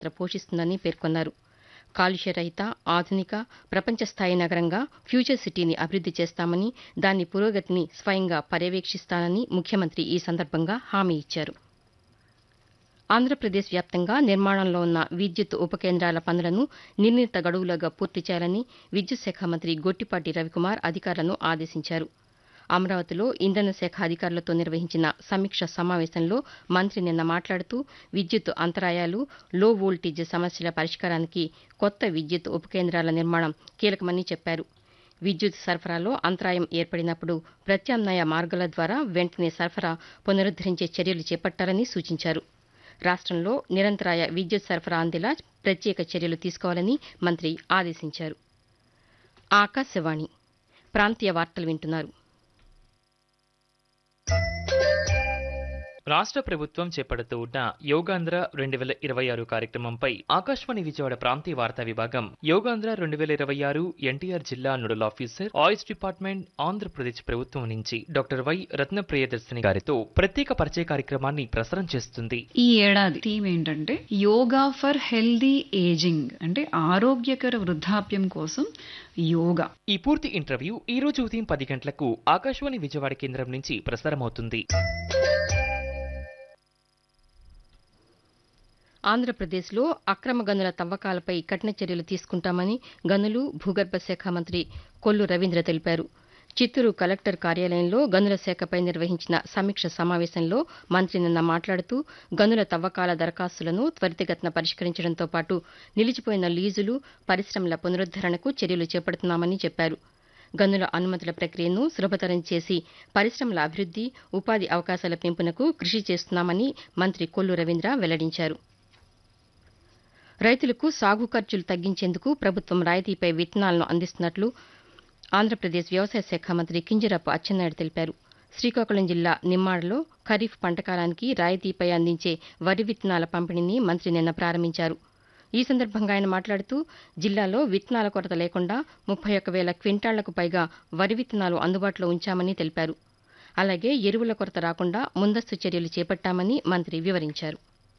పాత్ర పోషిస్తుందని పేర్కొన్నారు కాలుష్య రహిత ఆధునిక ప్రపంచ స్థాయి నగరంగా ఫ్యూచర్ సిటీని అభివృద్ది చేస్తామని దాని పురోగతిని స్వయంగా పర్యవేక్షిస్తానని ముఖ్యమంత్రి ఈ సందర్భంగా హామీ ఇచ్చారు ఆంధ్రప్రదేశ్ వ్యాప్తంగా నిర్మాణంలో ఉన్న విద్యుత్ ఉప కేంద్రాల పనులను నిర్ణీత గడువులోగా పూర్తి చేయాలని విద్యుత్ శాఖ మంత్రి గొట్టిపాటి రవికుమార్ అధికారులను ఆదేశించారు అమరావతిలో ఇంధన శాఖ అధికారులతో నిర్వహించిన సమీక్ష సమావేశంలో మంత్రి నిన్న మాట్లాడుతూ విద్యుత్ అంతరాయాలు లో వోల్టేజ్ సమస్యల పరిష్కారానికి కొత్త విద్యుత్ ఉప కేంద్రాల నిర్మాణం కీలకమని చెప్పారు విద్యుత్ సరఫరాలో అంతరాయం ఏర్పడినప్పుడు ప్రత్యామ్నాయ మార్గాల ద్వారా వెంటనే సరఫరా పునరుద్దరించే చర్యలు చేపట్టాలని సూచించారు రాష్ట్రంలో నిరంతరాయ విద్యుత్ సరఫరా అందేలా ప్రత్యేక చర్యలు తీసుకోవాలని మంత్రి ఆదేశించారు ఆకాశవాణి ప్రాంతీయ వార్తలు వింటున్నారు రాష్ట్ర ప్రభుత్వం చేపడుతూ ఉన్న యోగాంధ్ర రెండు వేల ఇరవై ఆరు కార్యక్రమంపై ఆకాశవాణి విజయవాడ ప్రాంతీయ వార్తా విభాగం యోగాంధ్ర రెండు వేల ఇరవై ఆరు ఎన్టీఆర్ జిల్లా nodal officer Ayush department Andhra Pradesh ప్రభుత్వం నుంచి డాక్టర్ వై రత్న ప్రియదర్శిని గారితో ప్రత్యేక పరిచయ కార్యక్రమాన్ని ప్రసారం చేస్తుంది ఈ ఏడాది థీమ్ ఏంటంటే యోగా ఫర్ హెల్దీ ఏజింగ్ అంటే ఆరోగ్యకర వృద్ధాప్యం కోసం యోగా ఈ పూర్తి ఇంటర్వ్యూ ఈ రోజు ఉదయం పది గంటలకు ఆకాశవాణి విజయవాడ కేంద్రం నుంచి ప్రసారమవుతుంది ఆంధ్రప్రదేశ్లో అక్రమ గనుల తవ్వకాలపై కఠిన చర్యలు తీసుకుంటామని గనులు భూగర్భ శాఖ మంత్రి కొల్లు రవీంద్ర తెలిపారు చిత్తూరు కలెక్టర్ కార్యాలయంలో గనుల శాఖపై నిర్వహించిన సమీక్ష సమావేశంలో మంత్రి నిన్న మాట్లాడుతూ గనుల తవ్వకాల దరఖాస్తులను త్వరితగతిన పరిష్కరించడంతో పాటు నిలిచిపోయిన లీజులు పరిశ్రమల పునరుద్దరణకు చర్యలు చేపడుతున్నామని చెప్పారు గనుల అనుమతుల ప్రక్రియను సులభతరం చేసి పరిశ్రమల అభివృద్ది ఉపాధి అవకాశాల పెంపునకు కృషి చేస్తున్నామని మంత్రి కొల్లు రవీంద్ర వెల్లడించారు రైతులకు సాగు ఖర్చులు తగ్గించేందుకు ప్రభుత్వం రాయితీపై విత్తనాలను అందిస్తున్నట్లు ఆంధ్రప్రదేశ్ వ్యవసాయ శాఖ మంత్రి కింజరాపు అచ్చెన్నాయుడు తెలిపారు శ్రీకాకుళం జిల్లా నిమ్మాడలో ఖరీఫ్ పంటకాలానికి రాయితీపై అందించే వరి విత్తనాల పంపిణీని మంత్రి నిన్న ప్రారంభించారు ఈ సందర్భంగా ఆయన మాట్లాడుతూ జిల్లాలో విత్తనాల కొరత లేకుండా ముప్పై ఒక్క వేల క్వింటాళ్లకు పైగా వరి విత్తనాలు అందుబాటులో ఉంచామని తెలిపారు అలాగే ఎరువుల కొరత రాకుండా ముందస్తు చర్యలు చేపట్టామని మంత్రి వివరించారు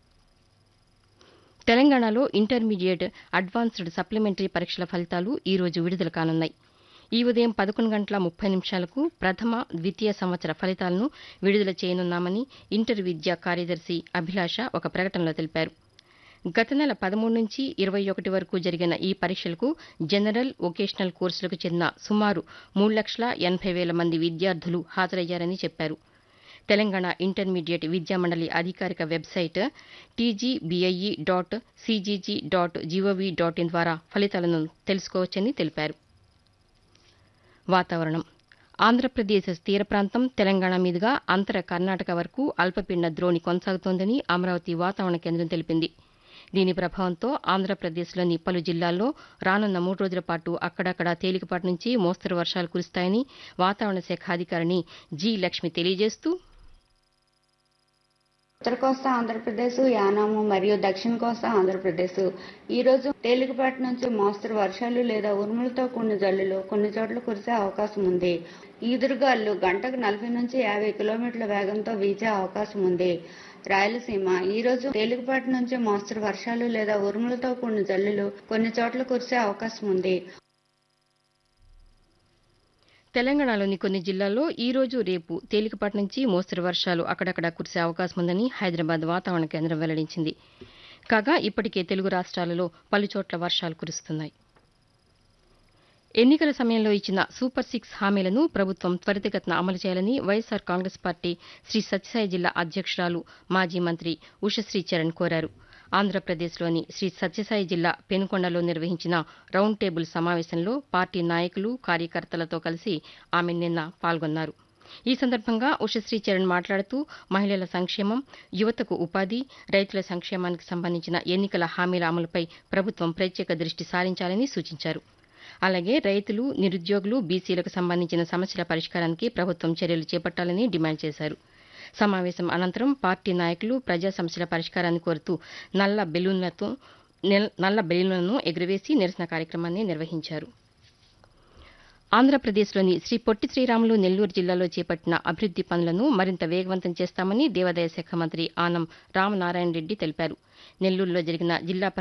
తెలంగాణలో ఇంటర్మీడియట్ అడ్వాన్స్డ్ సప్లిమెంటరీ పరీక్షల ఫలితాలు ఈ రోజు విడుదల కానున్నాయి ఈ ఉదయం పదకొండు గంటల ముప్పై నిమిషాలకు ప్రథమ ద్వితీయ సంవత్సర ఫలితాలను విడుదల చేయనున్నామని ఇంటర్ విద్యా కార్యదర్శి అభిలాష ఒక ప్రకటనలో తెలిపారు గత నెల పదమూడు నుంచి ఇరవై ఒకటి వరకు జరిగిన ఈ పరీక్షలకు జనరల్ వొకేషనల్ కోర్సులకు చెందిన సుమారు మూడు లక్షల ఎనభై వేల మంది విద్యార్థులు హాజరయ్యారని చెప్పారు తెలంగాణ ఇంటర్మీడియట్ విద్యామండలి అధికారిక website TGBIE dot CGG dot GOV dot in ద్వారా ఫలితాలను తెలుసుకోవచ్చని తెలిపారు వాతావరణం ఆంధ్రప్రదేశ్ తీర ప్రాంతం తెలంగాణ మీదుగా అంతర కర్ణాటక వరకు అల్పపీడన ద్రోణి కొనసాగుతోందని అమరావతి వాతావరణ కేంద్రం తెలిపింది దీని ప్రభావంతో ఆంధ్రప్రదేశ్లోని పలు జిల్లాల్లో రానున్న మూడు రోజుల పాటు అక్కడక్కడ తేలికపాటి నుంచి మోస్తరు వర్షాలు కురుస్తాయని వాతావరణ శాఖ అధికారిని జి లక్ష్మి తెలియజేస్తూ ఉత్తర కోస్తా ఆంధ్రప్రదేశ్ యానాము మరియు దక్షిణ కోస్తా ఆంధ్రప్రదేశ్ ఈ రోజు తేలికపాటి నుంచి మోస్తరు వర్షాలు లేదా ఉరుములతో కొన్ని జల్లులు కొన్ని చోట్ల కురిసే అవకాశం ఉంది ఈదురుగాలు గంటకు నలభై నుంచి యాభై కిలోమీటర్ల వేగంతో వీచే అవకాశం ఉంది రాయలసీమ ఈ రోజు తేలికపాటి నుంచి మోస్తరు వర్షాలు లేదా ఉరుములతో కొన్ని జల్లులు కొన్ని చోట్ల కురిసే అవకాశం ఉంది తెలంగాణలోని కొన్ని జిల్లాల్లో ఈ రోజు రేపు తేలికపాటి నుంచి మోస్తరు వర్షాలు అక్కడక్కడ కురిసే అవకాశం ఉందని హైదరాబాద్ వాతావరణ కేంద్రం వెల్లడించింది కాగా ఇప్పటికే తెలుగు రాష్ట్రాలలో పలుచోట్ల వర్షాలు కురుస్తున్నాయి ఎన్నికల సమయంలో ఇచ్చిన సూపర్ సిక్స్ హామీలను ప్రభుత్వం త్వరితగతిన అమలు చేయాలని వైఎస్సార్ కాంగ్రెస్ పార్టీ శ్రీ సత్యసాయి జిల్లా అధ్యక్షురాలు మాజీ మంత్రి ఉషశ్రీ చరణ్ కోరారు ఆంధ్రప్రదేశ్లోని శ్రీ సత్యసాయి జిల్లా పెనుకొండలో నిర్వహించిన రౌండ్ టేబుల్ సమావేశంలో పార్టీ నాయకులు కార్యకర్తలతో కలిసి ఆమె నిన్న పాల్గొన్నారు ఈ సందర్భంగా ఉషశ్రీ చరణ్ మాట్లాడుతూ మహిళల సంక్షేమం యువతకు ఉపాధి రైతుల సంక్షేమానికి సంబంధించిన ఎన్నికల హామీల అమలుపై ప్రభుత్వం ప్రత్యేక దృష్టి సారించాలని సూచించారు అలాగే రైతులు నిరుద్యోగులు బీసీలకు సంబంధించిన సమస్యల పరిష్కారానికి ప్రభుత్వం చర్యలు చేపట్టాలని డిమాండ్ చేశారు సమావేశం అనంతరం పార్టీ నాయకులు ప్రజా సమస్యల పరిష్కారాన్ని కోరుతూ నల్ల బెలూన్లతో నల్ల బెలూన్లను ఎగురవేసి నిరసన కార్యక్రమాన్ని నిర్వహించారు ఆంధ్రప్రదేశ్లోని శ్రీ పొట్టి శ్రీరాములు నెల్లూరు జిల్లాలో చేపట్టిన అభివృద్ది పనులను మరింత వేగవంతం చేస్తామని దేవాదాయ శాఖ మంత్రి ఆనం రామనారాయణ రెడ్డి తెలిపారు నెల్లూరులో జరిగిన జిల్లా